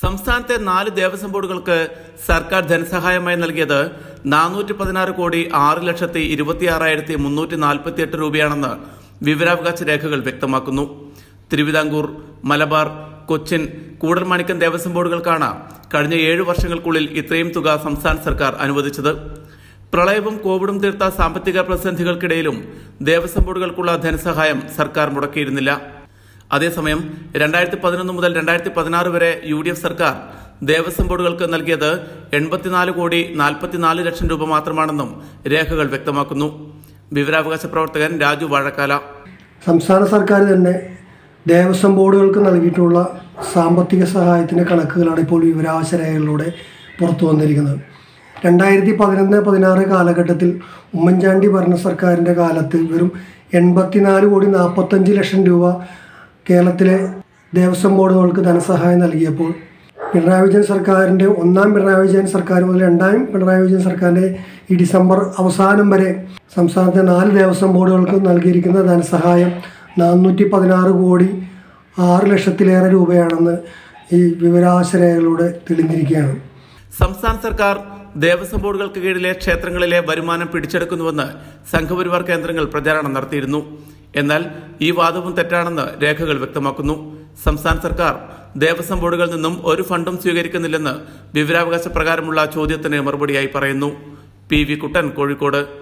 സംസ്ഥാനത്തെ നാല് ദേവസ്വം ബോർഡുകൾക്ക് സർക്കാർ ധനസഹായമായി നൽകിയത് നാനൂറ്റി പതിനാറ് കോടി ആറ് ലക്ഷത്തി ഇരുപത്തിയാറായിരത്തി മുന്നൂറ്റി നാൽപ്പത്തി എട്ട് രൂപയാണെന്ന് വിവരാവകാശ രേഖകൾ വ്യക്തമാക്കുന്നു തിരുവിതാംകൂർ മലബാർ കൊച്ചിൻ കൂടർമാണിക്കം ദേവസ്വം ബോർഡുകൾക്കാണ് കഴിഞ്ഞ ഏഴു വർഷങ്ങൾക്കുള്ളിൽ ഇത്രയും തുക സംസ്ഥാന സർക്കാർ അനുവദിച്ചത് പ്രളയവും കോവിഡും തീർത്ത സാമ്പത്തിക പ്രതിസന്ധികൾക്കിടയിലും ദേവസ്വം ബോർഡുകൾക്കുള്ള ധനസഹായം സർക്കാർ മുടക്കിയിരുന്നില്ല അതേസമയം രണ്ടായിരത്തി പതിനൊന്ന് മുതൽ രണ്ടായിരത്തി പതിനാറ് വരെ യു ഡി എഫ് സർക്കാർ ദേവസ്വം ബോർഡുകൾക്ക് നൽകിയത് എൺപത്തിനാല് കോടി നാൽപ്പത്തിനാല് ലക്ഷം രൂപ മാത്രമാണെന്നും രേഖകൾ വ്യക്തമാക്കുന്നു വിവരാവകാശ പ്രവർത്തകൻ രാജു വാഴക്കാല സംസ്ഥാന സർക്കാർ തന്നെ ദേവസ്വം ബോർഡുകൾക്ക് നൽകിയിട്ടുള്ള സാമ്പത്തിക സഹായത്തിൻ്റെ കണക്കുകളാണ് ഇപ്പോൾ വിവരാവകാശ രേഖകളിലൂടെ പുറത്തു വന്നിരിക്കുന്നത് രണ്ടായിരത്തി പതിനൊന്ന് പതിനാറ് കാലഘട്ടത്തിൽ ഉമ്മൻചാണ്ടി ഭരണ സർക്കാരിൻ്റെ കാലത്ത് വെറും എൺപത്തിനാല് കോടി നാൽപ്പത്തഞ്ച് ലക്ഷം രൂപ കേരളത്തിലെ ദേവസ്വം ബോർഡുകൾക്ക് ധനസഹായം നൽകിയപ്പോൾ പിണറായി വിജയൻ സർക്കാരിൻ്റെ ഒന്നാം പിണറായി വിജയൻ സർക്കാർ മുതൽ രണ്ടാം പിണറായി വിജയൻ സർക്കാരിൻ്റെ ഈ ഡിസംബർ അവസാനം വരെ സംസ്ഥാനത്തെ നാല് ദേവസ്വം ബോർഡുകൾക്ക് നൽകിയിരിക്കുന്ന ധനസഹായം നാനൂറ്റി പതിനാറ് കോടി ആറ് ലക്ഷത്തിലേറെ രൂപയാണെന്ന് ഈ വിവരാവകാശ രേഖകളിലൂടെ തെളിഞ്ഞിരിക്കുകയാണ് സംസ്ഥാന സർക്കാർ ദേവസ്വം ബോർഡുകൾക്ക് കീഴിലെ ക്ഷേത്രങ്ങളിലെ വരുമാനം പിടിച്ചെടുക്കുന്നുവെന്ന് സംഘപരിവാർ കേന്ദ്രങ്ങൾ പ്രചാരണം നടത്തിയിരുന്നു എന്നാൽ ഈ വാദവും തെറ്റാണെന്ന് രേഖകൾ വ്യക്തമാക്കുന്നു സംസ്ഥാന സർക്കാർ ദേവസ്വം ബോർഡുകളിൽ നിന്നും ഒരു ഫണ്ടും സ്വീകരിക്കുന്നില്ലെന്ന് വിവരാവകാശ പ്രകാരമുള്ള ചോദ്യത്തിന് മറുപടിയായി പറയുന്നു പി വി കുട്ടൻ കോഴിക്കോട്